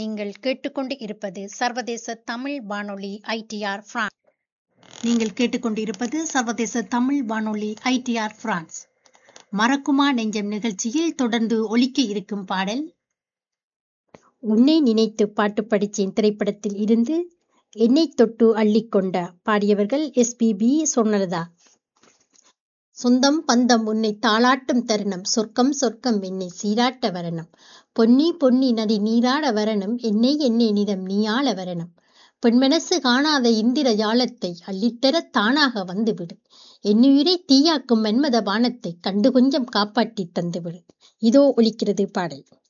நீங்கள் கேட்டுக்கொண்டு இருப்பது சர்வதேச தமிழ் வானொலி ஐடிஆர் பிரான்ஸ் நீங்கள் கேட்டுக்கொண்டிருப்பது சர்வதேச தமிழ் வானொலி ஐடிஆர் பிரான்ஸ் மறக்குமா நெஞ்சம் நிகழ்ச்சியில் தொடர்ந்து ஒலிக்க இருக்கும் பாடல் உன்னை நினைத்து பாட்டு படிச்சேன் திரைப்படத்தில் இருந்து என்னை தொட்டு அள்ளிக்கொண்ட பாடியவர்கள் எஸ்பிபி சொன்னதா சொந்தம் பந்தம் உன்னை தாளாட்டும் தருணம் சொர்க்கம் சொர்க்கம் என்னை சீராட்ட வரணும் பொன்னி பொன்னி நதி நீராட வரணும் என்னை என்னை நிதம் நீயாள வரணும் பெண்மனசு காணாத இந்திர ஜாலத்தை அள்ளித்தர தானாக வந்துவிடு என்னுயிரை தீயாக்கும் மன்மத பானத்தை கண்டு கொஞ்சம் காப்பாற்றி தந்துவிடு இதோ ஒலிக்கிறது பாடல்